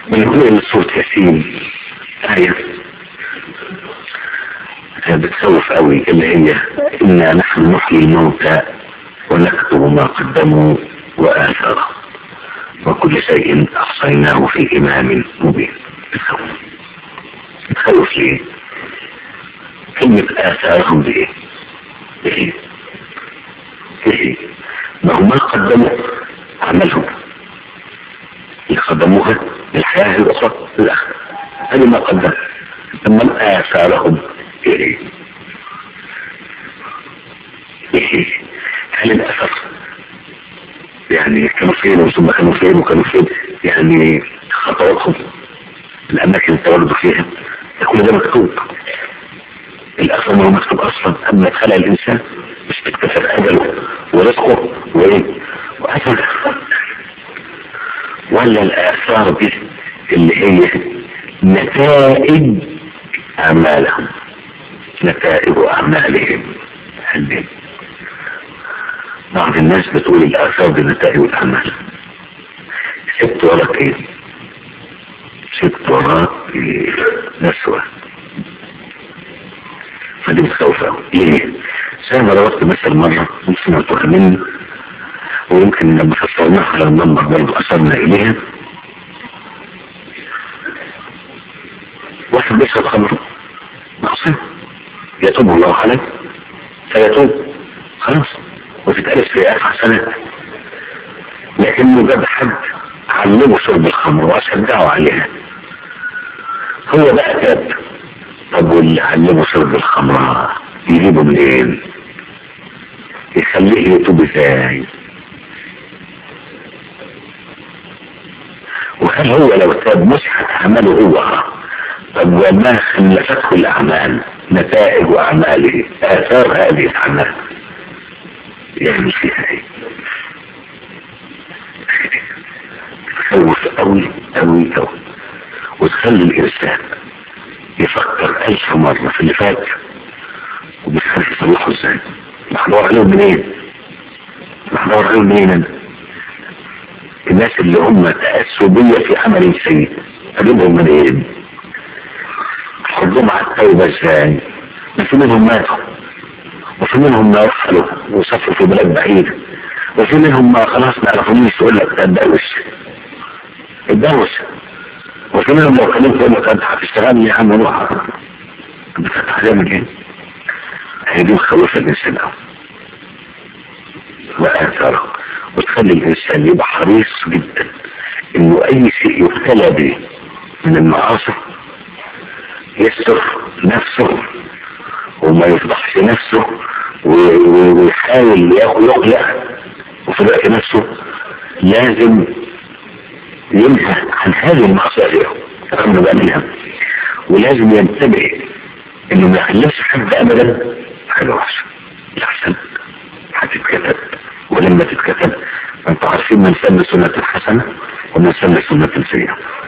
بنقول ان سورة ياسين آية بتخوف قوي اللي هي إنا نحن نحيي الموتى ونكتب ما قدموا وآثارهم وكل شيء أحصيناه في إمام مبين بتخوف بتخوف ليه؟ كلمة آثارهم دي إيه؟ إيه؟ إيه؟ ما هم ما قدموا عملهم اللي قدموها للحياة الأخرى الآخرة هذه ما قدم أما آثارهم إيه؟ إيه؟ هل الأثر يعني كانوا فين ثم كانوا فين وكانوا فين يعني خطواتهم الأماكن اللي تولدوا فيها كل ده مكتوب الأثر ما هو مكتوب أصلا أما خلق الإنسان مش تكتسب أجله ورزقه وإيه وأجله ولا الآثار دي اللي هي نتائج أعمالهم نتائج أعمالهم حلين بعض الناس بتقول الآثار دي نتائج الأعمال سبت وراك إيه سبت وراك إيه نسوة فدي بتخوف أوي ليه؟ زي ما روحت مثل مرة ممكن أتوقع مني ويمكن لما فسرناها على المنبر برضه أشرنا إليها واحد بيشرب خمر معصية يتوب الله عليه فيتوب خلاص وتتألف في آخر حسنات لكنه جاب حد علمه شرب الخمر وأشجعه عليها هو بقى تاب طب واللي علمه شرب الخمر يجيبه منين يخليه يتوب ازاي وهل هو لو تاب مسحت عمله هو طب وما خلفته الأعمال نتائج أعماله آثار هذه الأعمال يعني فيها ايه تخوف قوي قوي قوي وتخلي الإنسان يفكر ألف مرة في اللي فات ومش عارف يصلحه ازاي محضور عليهم منين محضور عليهم منين أنا الناس اللي هم تأسوا بيا في عمل سيء أجيبهم منين حضهم على التوبة ازاي ما في منهم ماتوا وفي منهم ما رحلوا وسافروا في بلاد بعيدة وفي منهم ما خلاص ما يعرفونيش يقول لك اتدوش اتدوش وفي منهم لو كلمت يقول لك انت هتشتغل يا عم روح انت هتعمل ايه؟ هي دي مخوفة الانسان قوي وآثاره وتخلي الانسان يبقى حريص جدا انه اي شيء يبتلى به من المعاصي يستر نفسه وما يفضحش نفسه ويحاول ياخد يقلع وفي الوقت نفسه لازم ينهى عن هذه المعصية رغم بقى منها ولازم ينتبه انه ما يخلفش حد ابدا حاجة وحشة الاحسن هتتكتب ولما تتكتب انتوا عارفين من سن سنة حسنة ومن سن سنة سيئة